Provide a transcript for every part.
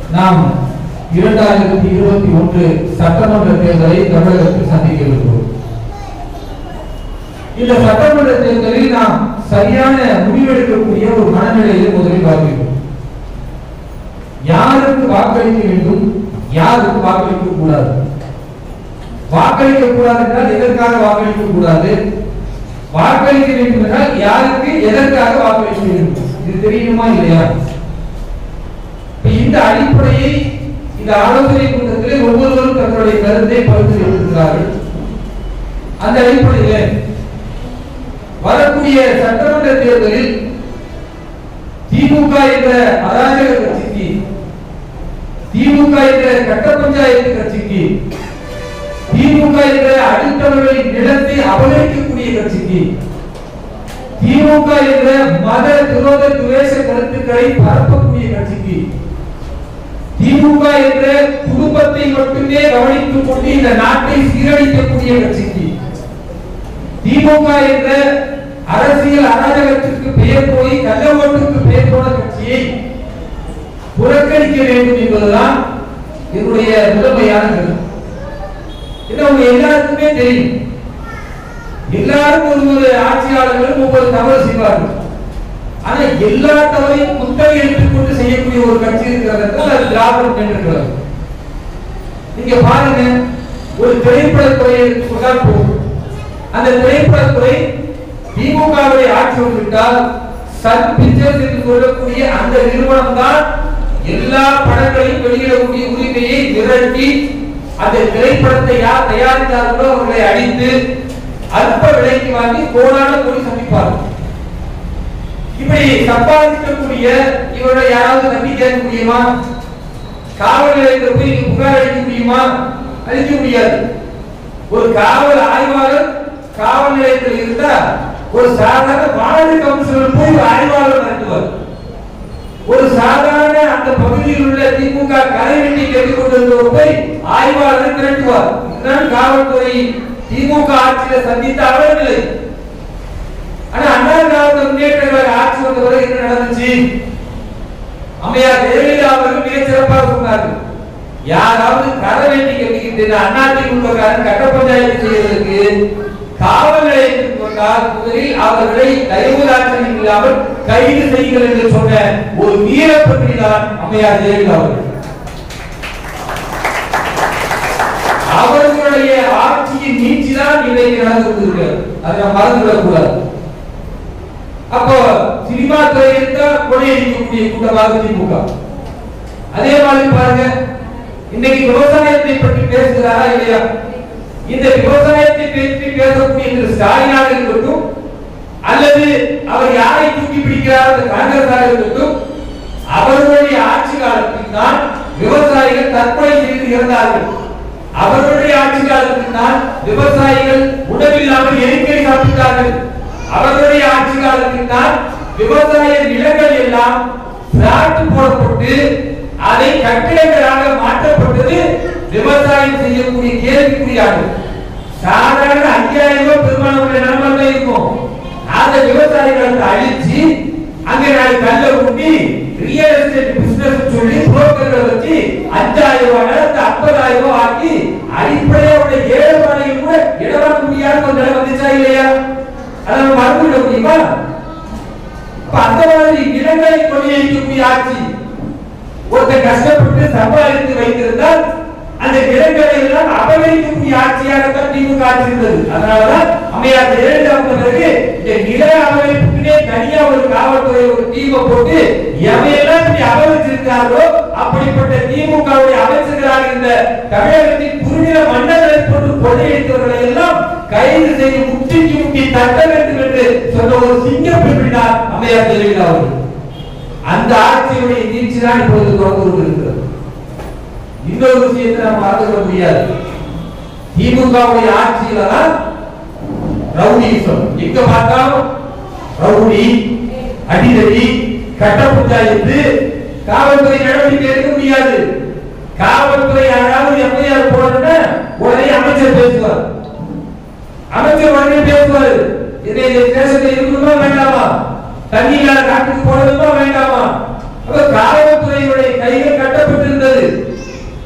நாம் இரண்டாயிரத்தி இருபத்தி ஒன்று சட்டமன்ற தேர்தலை தமிழகத்தில் சந்திக்க இருக்கிறோம் இந்த சட்டமன்ற தேர்தலில் நாம் சரியான முடிவெடுக்கக்கூடிய ஒரு மனநிலையை முதலில் பார்க்கிறோம் யாருக்கு வாக்களிக்க வேண்டும் யாருக்கு வாக்களிக்க கூடாது வாக்களிக்க கூடாது என்றால் எதற்காக வாக்களிக்க கூடாது வாக்களிக்க வேண்டும் என்றால் யாருக்கு எதற்காக வாக்களிக்க வேண்டும் இது தெரியுமா இல்லையா இப்ப இந்த அடிப்படையை இந்த ஆலோசனை கூட்டத்திலே ஒவ்வொருவரும் தங்களுடைய கருத்தை பரிந்துரைத்திருக்கிறார்கள் அந்த அடிப்படையில் வரக்கூடிய சட்டமன்ற தேர்தலில் திமுக என்ற அராஜக கட்சிக்கு திமுக என்ற கட்ட பஞ்சாயத்து கட்சிக்கு திமுக என்ற அடுத்தவர்களின் நிலத்தை அபகரிக்கக்கூடிய கட்சிக்கு திமுக என்ற மத விரோத துவேஷ கருத்துக்களை பரப்பக்கூடிய கட்சிக்கு திமுக என்ற குடும்பத்தை மட்டுமே கவனித்துக் கொண்டு இந்த நாட்டை சீரழிக்கக்கூடிய கட்சிக்கு திமுக என்ற அரசியல் அராஜகத்திற்கு பெயர் போய் கள்ள ஓட்டுக்கு பெயர் போன கட்சியை புறக்கணிக்க வேண்டும் என்பதுதான் என்னுடைய முதன்மையான கருத்து இது உங்க எல்லாருக்குமே தெரியும் எல்லாரும் ஒரு ஒரு ஆட்சியாளர்களும் ஒவ்வொரு தவறு செய்வார்கள் ஆனா எல்லா தவறையும் குத்தகை எடுத்துக்கொண்டு செய்யக்கூடிய ஒரு கட்சி இருக்கிறது என்றால் அது திராவிட முன்னேற்ற கழகம் நீங்க பாருங்க ஒரு திரைப்படத்துறையை எடுத்துக்கொண்டால் போதும் அந்த திரைப்படத்துறை திமுகவை ஆட்சி வந்துவிட்டால் சன் பிக்சர்ஸ் என்று சொல்லக்கூடிய அந்த நிறுவனம் தான் எல்லா படங்களையும் வெளியிடக்கூடிய உரிமையை விரட்டி அந்த திரைப்படத்தை யார் தயாரித்தார்களோ அவர்களை அடித்து அற்ப விலைக்கு வாங்கி கோடான கோடி சந்திப்பார்கள் இப்படி சம்பாதிக்கக்கூடிய இவர்களை யாராவது நம்பி கேட்க முடியுமா காவல் நிலையத்தில் போய் நீங்க புகார் அளிக்க முடியுமா அளிக்க முடியாது ஒரு காவல் ஆய்வாளர் காவல் நிலையத்தில் இருந்தா ஒரு சாதாரண வார்டு கவுன்சிலர் போய் ஒரு ஆய்வாளர் நடத்துவார் ஒரு சாதாரண அந்த பகுதியில் உள்ள திமுக கலைவெட்டி கேட்டுக்கொண்டிருந்தவர் போய் ஆய்வாளரை திரட்டுவார் இதுதான் காவல்துறை திமுக ஆட்சியில சந்தித்த அவர்களை ஆனா அண்ணா திராவிட முன்னேற்ற கழக ஆட்சி வந்த பிறகு என்ன நடந்துச்சு அம்மையார் ஜெயலலிதா அவர்கள் மிக சிறப்பாக சொன்னார்கள் யாராவது கரை வேண்டி கட்டிக்கிட்டு அதிமுக காரன் கட்ட பஞ்சாயத்து செய்வதற்கு காவல் நிலையத்திற்கு வந்தால் முதலில் அவர்களை தயவுதாட்சணம் இல்லாமல் கைது செய்யுங்கள் என்று சொன்ன ஒரு வீரப்பற்றி தான் அம்மையார் ஜெயலலிதா அவர்கள் அவர்களுடைய ஆட்சியின் நீட்சி தான் இன்றைக்கு நடந்து கொண்டிருக்கிறது அதை நாம் மறந்துவிடக் கூடாது அப்போ சினிமா துறை இருந்தா கொள்ளையடிக்கக்கூடிய கூட்டமாக திமுக அதே மாதிரி பாருங்க இன்னைக்கு விவசாயத்தை பற்றி பேசுகிறாரா இல்லையா இந்த விவசாயத்தை பற்றி பேசக்கூடிய திரு ஸ்டாலினாக இருக்கட்டும் அல்லது அவர் யாரை தூக்கி பிடிக்கிறார் அந்த காங்கிரஸாக இருக்கட்டும் அவர்களுடைய ஆட்சி காலத்தில் தான் விவசாயிகள் தற்கொலை செய்து இறந்தார்கள் அவர்களுடைய ஆட்சி காலத்தில் தான் விவசாயிகள் உணவில்லாமல் எரிக்கை சாப்பிட்டார்கள் அவர்களுடைய ஆட்சி காலத்தில் தான் விவசாய நிலங்கள் எல்லாம் பிளாட் போடப்பட்டு அதை கட்டிடங்களாக மாற்றப்பட்டது விவசாயம் செய்யக்கூடிய கேள்விக்குறியாகும் சாதாரண ஐயாயிரம் ரூபாய் பெருமானவருடைய நிலமல்ல இருக்கும் அந்த விவசாயிகளுக்கு அழிச்சு அங்கே நாளை கல்ல ஊட்டி ரியல் எஸ்டேட் பிசினஸ் சொல்லி புரோக்கர்களை வச்சு அஞ்சாயிரம் ரூபாய் நிலத்தை ஐம்பதாயிரம் ரூபாய் ஆக்கி அடிப்படையா உள்ள ஏழு மனையில் கூட இடவாங்க முடியாத ஒரு நிலை வந்துச்சா இல்லையா அதை நம்ம மறந்து விட முடியுமா அப்ப அந்த மாதிரி நிலங்களை கொள்ளையடிக்கக்கூடிய ஆட்சி ஒருத்தர் கஷ்டப்பட்டு சம்பாதித்து வைத்திருந்தால் அந்த நிலங்களை எல்லாம் அபகரிக்கக்கூடிய ஆட்சியாகத்தான் திமுக ஆட்சி இருந்தது அதனாலதான் அம்மையார் ஜெயலலிதா வந்த பிறகு இந்த நில அபகரிப்புக்குனே தனியா ஒரு காவல்துறை ஒரு டீமை போட்டு எவையெல்லாம் இப்படி அபகரிச்சிருக்கார்களோ அப்படிப்பட்ட திமுகவுடைய அமைச்சர்களாக இருந்த தமிழகத்தின் குறுநில மன்னர்களை போட்டு கொள்ளையடித்தவர்களை எல்லாம் கைது செய்து முட்டிக்கு முட்டி தட்ட வேண்டும் என்று சொன்ன ஒரு சிங்க பெண்ணினார் அம்மையார் ஜெயலலிதா அவர்கள் அந்த ஆட்சியுடைய நீட்சி தான் இப்பொழுது தொடர்ந்து கொண்டிருக்கிறது இன்னொரு விஷயத்தை நாம் மறந்து கொள்ள முடியாது திமுகவுடைய ஆட்சியில தான் ரவுடிசம் எங்க பார்த்தாலும் ரவுடி அடிதடி கட்ட பஞ்சாயத்து காவல்துறை நடவடிக்கை எடுக்க முடியாது காவல்துறை யாராவது எஃப்ஐஆர் போடணும்னா உடனே அமைச்சர் பேசுவார் அமைச்சர் உடனே பேசுவார் இதை ஸ்டேஷன்ல இருக்கணுமா வேண்டாமா தண்ணியில காட்டுக்கு போடணுமா வேண்டாமா அப்ப காவல்துறையுடைய கைகள் கட்டப்பட்டிருந்த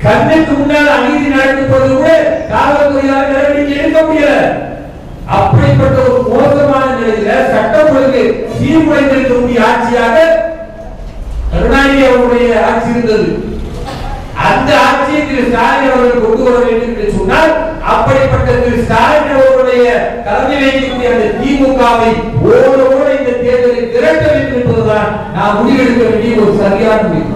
கண்ணுக்கு முன்னால் அநீதி நடக்கும் பொழுது கூட காவல்துறையால் நடவடிக்கை எடுக்க முடியல அப்படிப்பட்ட ஒரு மோசமான நிலையில சட்டம் ஒழுங்கு சீர்குலைந்திருக்கக்கூடிய ஆட்சியாக கருணாநிதி அவருடைய ஆட்சி இருந்தது அந்த ஆட்சியை திரு ஸ்டாலின் அவர்கள் கொண்டு வர வேண்டும் என்று சொன்னால் அப்படிப்பட்ட திரு ஸ்டாலின் அவருடைய தலைமை வைக்கக்கூடிய அந்த திமுகவை ஓட ஓட இந்த தேர்தலில் திரட்ட வேண்டும் என்பதுதான் நாம் முடிவெடுக்க வேண்டிய ஒரு சரியான முடிவு